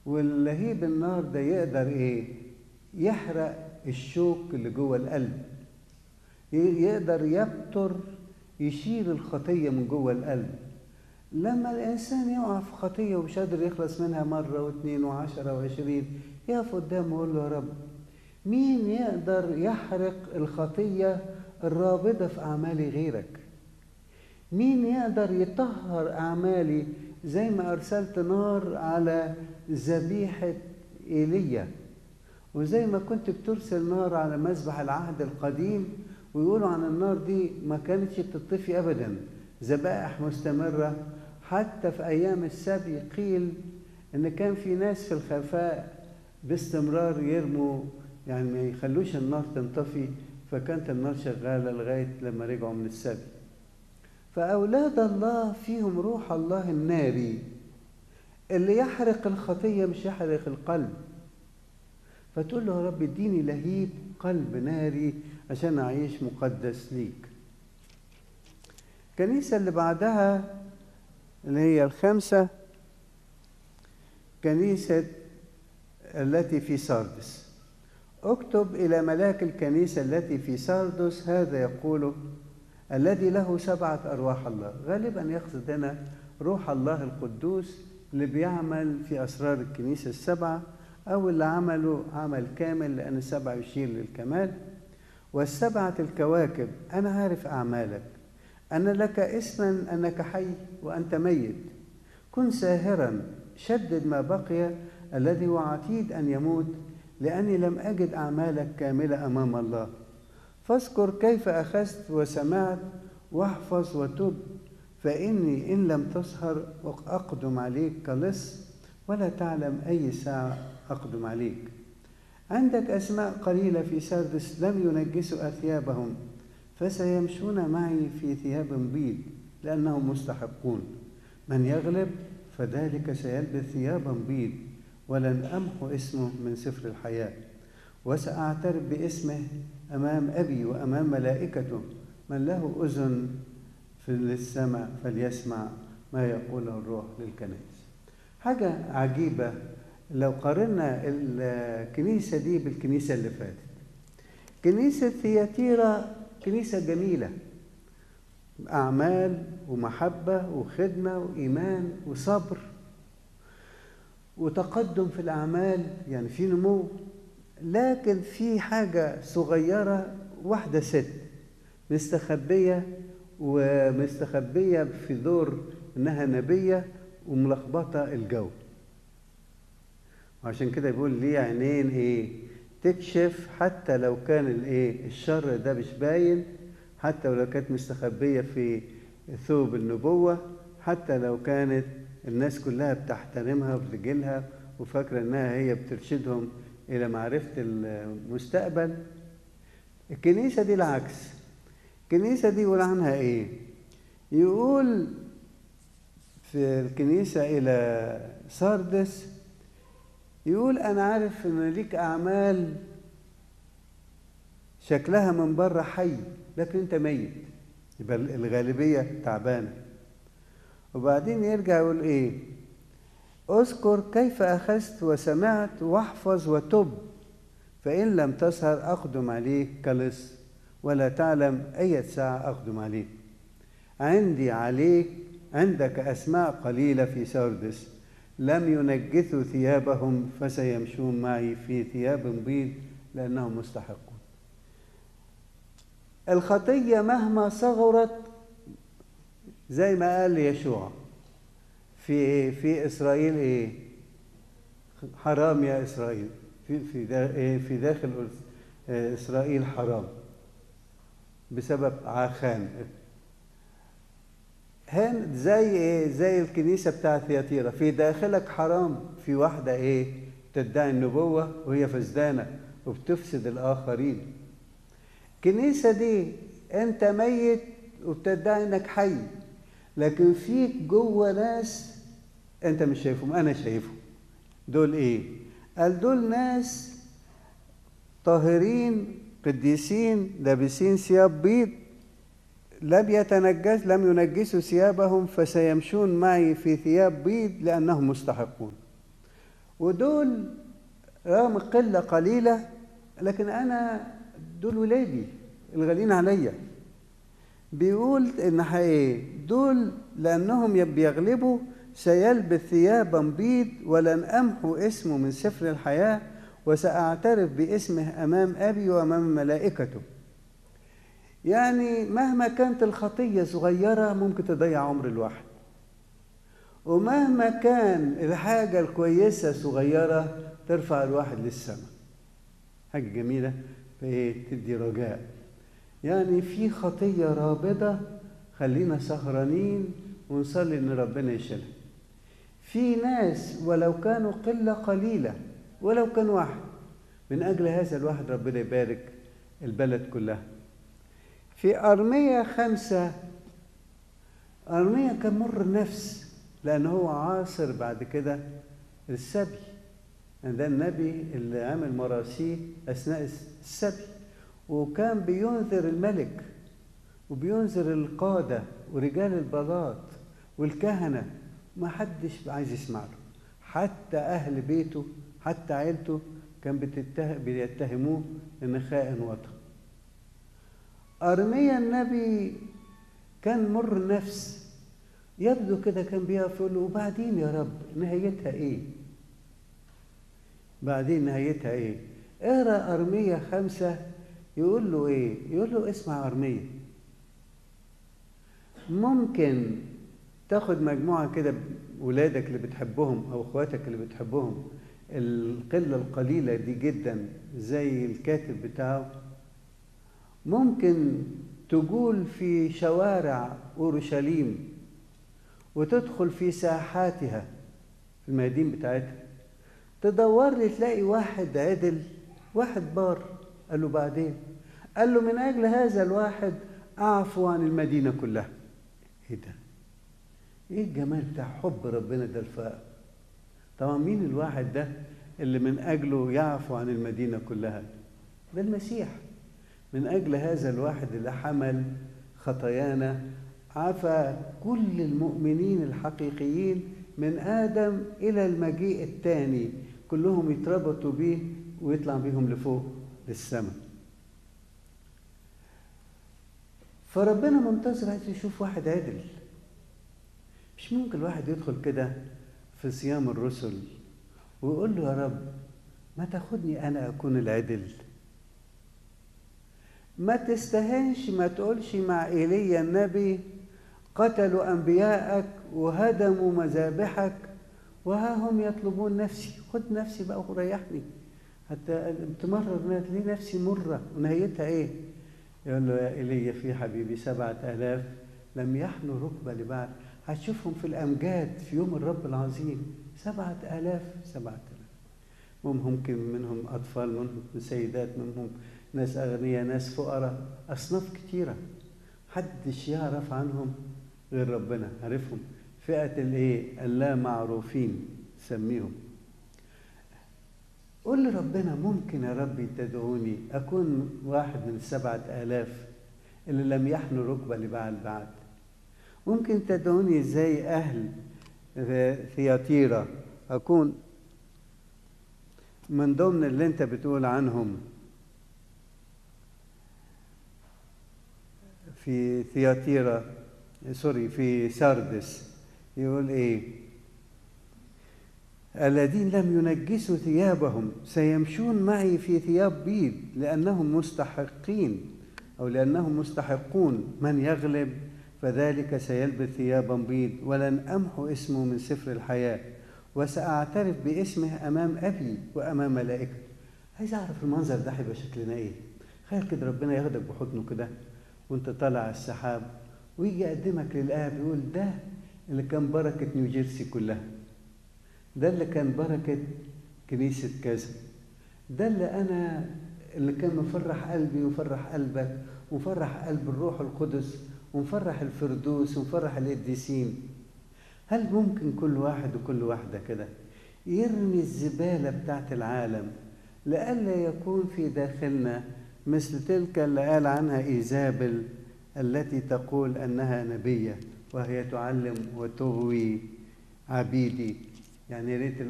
واللهيب النار ده يقدر ايه يحرق الشوك اللي جوه القلب يقدر يبتر يشيل الخطية من جوه القلب لما الإنسان يقع في خطية ومش قادر يخلص منها مرة واثنين وعشرة وعشرين يقف قدامه ويقول له يا رب مين يقدر يحرق الخطية الرابضة في أعمالي غيرك مين يقدر يطهر أعمالي زي ما أرسلت نار على ذبيحة إيليا وزي ما كنت بترسل نار على مذبح العهد القديم ويقولوا عن النار دي ما كانتش بتطفي أبدا ذبائح مستمرة حتى في أيام السبي قيل إن كان في ناس في الخفاء باستمرار يرموا يعني ما يخلوش النار تنطفي فكانت النار شغالة لغاية لما رجعوا من السبي فأولاد الله فيهم روح الله الناري اللي يحرق الخطية مش يحرق القلب فتقول له يا رب اديني لهيب قلب ناري عشان أعيش مقدس ليك الكنيسة اللي بعدها اللي هي الخامسة كنيسة التي في ساردس اكتب إلى ملاك الكنيسة التي في ساردس هذا يقول الذي له سبعة أرواح الله غالبا يقصد هنا روح الله القدوس اللي بيعمل في أسرار الكنيسة السبعة أو اللي عمله عمل كامل لأن السبعة يشير للكمال والسبعة الكواكب أنا عارف أعمالك أن لك اسما أنك حي وأنت ميت كن ساهرا شدد ما بقي الذي هو عتيد أن يموت لأني لم أجد أعمالك كاملة أمام الله فاذكر كيف أخذت وسمعت واحفظ وتب فإني إن لم تسهر أقدم عليك كلص ولا تعلم أي ساعة أقدم عليك عندك أسماء قليلة في سردس لم ينجسوا أثيابهم فسيمشون معي في ثياب بيض لأنهم مستحقون من يغلب فذلك سيلبس ثيابا بيض ولن أمحو اسمه من سفر الحياة وسأعترف باسمه أمام أبي وأمام ملائكته من له أذن في السماء فليسمع ما يقوله الروح للكنائس حاجة عجيبة لو قارنا الكنيسة دي بالكنيسة اللي فاتت كنيسة ثياتيرا كنيسة جميلة أعمال ومحبة وخدمة وإيمان وصبر وتقدم في الأعمال يعني في نمو لكن في حاجة صغيرة واحدة ست مستخبية ومستخبية في دور إنها نبية وملخبطة الجو وعشان كده بيقول ليه عينين إيه تكشف حتى لو كان الإيه الشر ده مش باين حتى ولو كانت مستخبية في ثوب النبوة حتى لو كانت الناس كلها بتحترمها وبتجيلها وفاكرة إنها هي بترشدهم إلى معرفة المستقبل الكنيسة دي العكس الكنيسة دي يقول عنها إيه؟ يقول في الكنيسة إلى ساردس يقول أنا عارف إن ليك أعمال شكلها من بره حي لكن أنت ميت يبقى الغالبية تعبانة وبعدين يرجع يقول إيه؟ اذكر كيف أخذت وسمعت واحفظ وتب فإن لم تسهر أقدم عليك كلص ولا تعلم أي ساعة أقدم عليك عندي عليك عندك أسماء قليلة في سردس لم ينجثوا ثيابهم فسيمشون معي في ثياب بيض لأنهم مستحقون الخطية مهما صغرت زي ما قال يشوع في ايه في اسرائيل ايه حرام يا اسرائيل في في دا ايه في داخل اسرائيل حرام بسبب عاخان هان زي ايه زي الكنيسه بتاعت ثياتيرا في داخلك حرام في واحده ايه تدعي النبوه وهي فسدانه وبتفسد الاخرين الكنيسه دي انت ميت وبتدعي انك حي لكن فيك جوه ناس انت مش شايفهم انا شايفهم دول ايه قال دول ناس طاهرين قديسين لابسين ثياب بيض لم يتنجس لم ينجسوا ثيابهم فسيمشون معي في ثياب بيض لانهم مستحقون ودول رغم قلة قليلة لكن أنا دول ولادي الغالين عليا بيقول إن ايه دول لأنهم بيغلبوا سيلبس ثيابا بيض ولن أمحو اسمه من سفر الحياة وسأعترف باسمه أمام أبي وأمام ملائكته يعني مهما كانت الخطية صغيرة ممكن تضيع عمر الواحد ومهما كان الحاجة الكويسة صغيرة ترفع الواحد للسماء حاجة جميلة فايه تدي رجاء يعني في خطية رابضة خلينا سهرانين ونصلي ان ربنا يشيلها في ناس ولو كانوا قلة قليلة ولو كان واحد من أجل هذا الواحد ربنا يبارك البلد كلها في أرمية خمسة أرمية كان مر النفس لأن هو عاصر بعد كده السبي ده النبي اللي عمل مراسيه أثناء السبي وكان بينذر الملك وبينذر القادة ورجال البلاط والكهنة ما حدش عايز يسمع له حتى أهل بيته حتى عيلته كان بتتهم بيتهموه إن خائن وطن أرميا النبي كان مر النفس يبدو كده كان بيقف يقول له وبعدين يا رب نهايتها ايه؟ بعدين نهايتها ايه؟ اقرا ارميا خمسه يقول له ايه؟ يقول له اسمع ارميا ممكن تاخد مجموعه كده ولادك اللي بتحبهم او اخواتك اللي بتحبهم القله القليله دي جدا زي الكاتب بتاعه ممكن تقول في شوارع اورشليم وتدخل في ساحاتها في الميادين بتاعتها تدور لي تلاقي واحد عدل واحد بار قال له بعدين قال له من اجل هذا الواحد اعفو عن المدينه كلها ايه ده ايه الجمال بتاع حب ربنا ده الفائق طبعا مين الواحد ده اللي من اجله يعفو عن المدينه كلها ده المسيح من اجل هذا الواحد اللي حمل خطايانا عفى كل المؤمنين الحقيقيين من ادم الى المجيء الثاني كلهم يتربطوا بيه ويطلع بيهم لفوق للسماء فربنا منتظر عايز يشوف واحد عدل مش ممكن الواحد يدخل كده في صيام الرسل ويقول له يا رب ما تاخدني انا اكون العدل ما تستهنش ما تقولش مع ايليا النبي قتلوا انبياءك وهدموا مذابحك وها هم يطلبون نفسي خد نفسي بقى وريحني حتى تمرر ليه نفسي مرة ونهايتها ايه يقول له يا ايليا في حبيبي سبعة آلاف لم يحنوا ركبة لبعض هتشوفهم في الأمجاد في يوم الرب العظيم سبعة آلاف سبعة آلاف ممكن منهم أطفال منهم سيدات منهم ناس أغنياء ناس فقراء أصناف كتيرة محدش يعرف عنهم غير ربنا عارفهم فئة الايه اللا معروفين سميهم قول لربنا ممكن يا ربي تدعوني أكون واحد من السبعة آلاف اللي لم يحنوا ركبة لبعل بعد ممكن تدعوني زي أهل ثياتيرا أكون من ضمن اللي أنت بتقول عنهم في ثياتيرا سوري في ساردس يقول ايه الذين لم ينجسوا ثيابهم سيمشون معي في ثياب بيض لانهم مستحقين او لانهم مستحقون من يغلب فذلك سيلبس ثيابا بيض ولن امحو اسمه من سفر الحياه وساعترف باسمه امام ابي وامام ملائكته عايز اعرف المنظر ده هيبقى شكلنا ايه تخيل كده ربنا ياخدك بحضنه كده وانت طالع السحاب ويجي يقدمك للآب يقول ده اللي كان بركة نيوجيرسي كلها ده اللي كان بركة كنيسة كذا ده اللي أنا اللي كان مفرح قلبي ومفرح قلبك ومفرح قلب الروح القدس ومفرح الفردوس ومفرح القديسين هل ممكن كل واحد وكل واحدة كده يرمي الزبالة بتاعت العالم لئلا يكون في داخلنا مثل تلك اللي قال عنها إيزابل التي تقول انها نبيه وهي تعلم وتغوي عبيدي يعني ريت